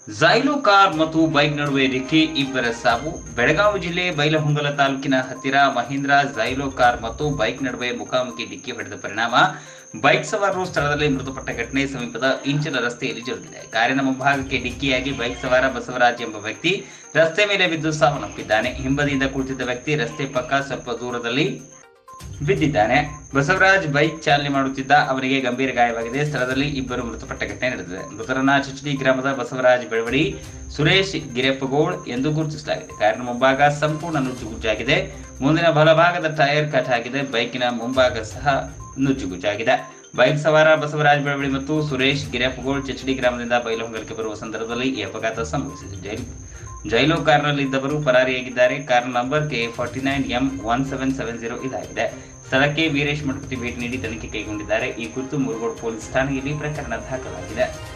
ಜೈಲು car ಮತ್ತು bike ನಡುವೆ ಡಿಕ್ಕಿ ಇಬ್ಬರ ಸಾವು ಬೆಳಗಾವಿ ಜಿಲ್ಲೆ ಬೈಲಹೊಂಗಲ ತಾಲೂಕಿನ ಹತ್ತಿರ ಮಹೀಂದ್ರ ಜೈಲೋ ಕಾರ್ ಮತ್ತು ಬೈಕ್ ನಡುವೆ ಮುಖಾಮುಖಿ ಡಿಕ್ಕಿ ಹೊಡೆದ ಪರಿಣಾಮ ಬೈಕ್ ಸವಾರರು ಸ್ಥಳದಲ್ಲಿ ಮೃತಪಟ್ಟ ಘಟನೆ ಸಮೀಪದ ಇಂಚಿನ ರಸ್ತೆಯಲ್ಲಿ ಜರುಗಿದೆ ಕಾರಿನ ಮುಂಭಾಗಕ್ಕೆ ಡಿಕ್ಕಿಯಾಗಿ ಬೈಕ್ ಸವಾರ ಬಸವರಾಜ್ ಎಂಬ ವ್ಯಕ್ತಿ ರಸ್ತೆ ಮೇಲೆ ಬಿದ್ದು ಸಾವನ್ನಪ್ಪಿದ್ದಾನೆ ಹಿಂಬದಿಯಿಂದ ಕುಳಿತಿದ್ದ ವ್ಯಕ್ತಿ ರಸ್ತೆ ಪಕ್ಕ ಸ್ವಲ್ಪ ದೂರದಲ್ಲಿ ಬಿದ್ದಿದ್ದಾನೆ ಬಸವರಾಜ್ ಬೈಕ್ ಚಾಲನೆ ಮಾಡುತ್ತಿದ್ದ ಅವನಿಗೆ ಗಂಭೀರ ಗಾಯವಾಗಿದೆ ಸ್ಥಳದಲ್ಲಿ ಇಬ್ಬರು ಮೃತಪಟ್ಟ ಘಟನೆ ನಡೆದಿದೆ ಮೃತರನ್ನ ಚಿಚಡಿ ಗ್ರಾಮದ ಬಸವರಾಜ್ ಬೆಳವಡಿ ಸುರೇಶ್ ಗಿರೆಪ್ಪಗೋಳ್ ಎಂದು ಗುರುತಿಸಲಾಗಿದೆ ಕಾರಿನ ಮುಂಭಾಗ ಸಂಪೂರ್ಣ ನುಜ್ಜುಗುಜ್ಜಾಗಿದೆ ಮುಂದಿನ ಬಲಭಾಗದ ಟೈರ್ ಕಟ್ ಆಗಿದೆ ಬೈಕಿನ ಮುಂಭಾಗ ಸಹ ನುಜ್ಜುಗುಜ್ಜಾಗಿದೆ ಬೈಕ್ ಸವಾರ ಬಸವರಾಜ್ ಬೆಳವಡಿ ಮತ್ತು ಸುರೇಶ್ ಗಿರೆಪ್ಪಗೋಳ್ ಚಿಚಡಿ ಗ್ರಾಮದಿಂದ ಬೈಲಹೊಂಗಲಕ್ಕೆ ಬರುವ ಸಂದರ್ಭದಲ್ಲಿ ಈ ಅಪಘಾತ ಸಂಭವಿಸಿದೆ ಜೈಲು ಜೈಲು ಕಾರ್ನಲ್ಲಿದ್ದವರು ಪರಾರಿಯಾಗಿದ್ದಾರೆ car number K forty nine M one seven seven zero ಇದಾಗಿದೆ ಸ್ಥಳಕ್ಕೆ ವೀರೇಶ್ ಮಠಪತಿ ಭೇಟಿ ನೀಡಿ ತನಿಖೆ ಕೈಗೊಂಡಿದ್ದಾರೆ ಈ ಕುರಿತು ಮುರುಗೋಡು ಪೊಲೀಸ್ ಠಾಣೆಯಲ್ಲಿ ಪ್ರಕರಣ ದಾಖಲಾಗಿದೆ